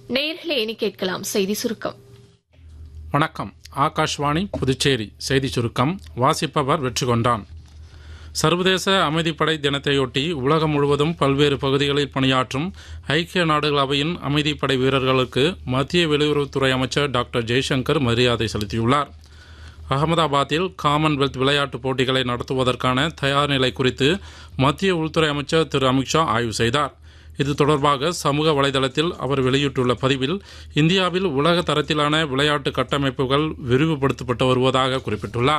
நேயர்களே இனி கேட்கலாம் செய்தி சுருக்கம் வணக்கம் ஆகாஷ்வாணி புதுச்சேரி செய்தி சுருக்கம் வாசிப்பவர் வெற்றி கொண்டான் சர்வதேச அமைதிப்படை தினத்தையொட்டி உலகம் முழுவதும் பல்வேறு பகுதிகளில் பணியாற்றும் ஐக்கிய நாடுகள் அவையின் அமைதிப்படை வீரர்களுக்கு மத்திய வெளியுறவுத்துறை அமைச்சர் டாக்டர் ஜெய்சங்கர் மரியாதை செலுத்தியுள்ளார் அகமதாபாத்தில் காமன்வெல்த் விளையாட்டுப் போட்டிகளை நடத்துவதற்கான தயார் நிலை குறித்து மத்திய உள்துறை அமைச்சர் திரு அமித்ஷா ஆய்வு செய்தார் இது தொடர்பாக சமூக வலைதளத்தில் அவர் வெளியிட்டுள்ள பதிவில் இந்தியாவில் உலக தரத்திலான விளையாட்டு கட்டமைப்புகள் விரிவுபடுத்தப்பட்டு வருவதாக குறிப்பிட்டுள்ளார்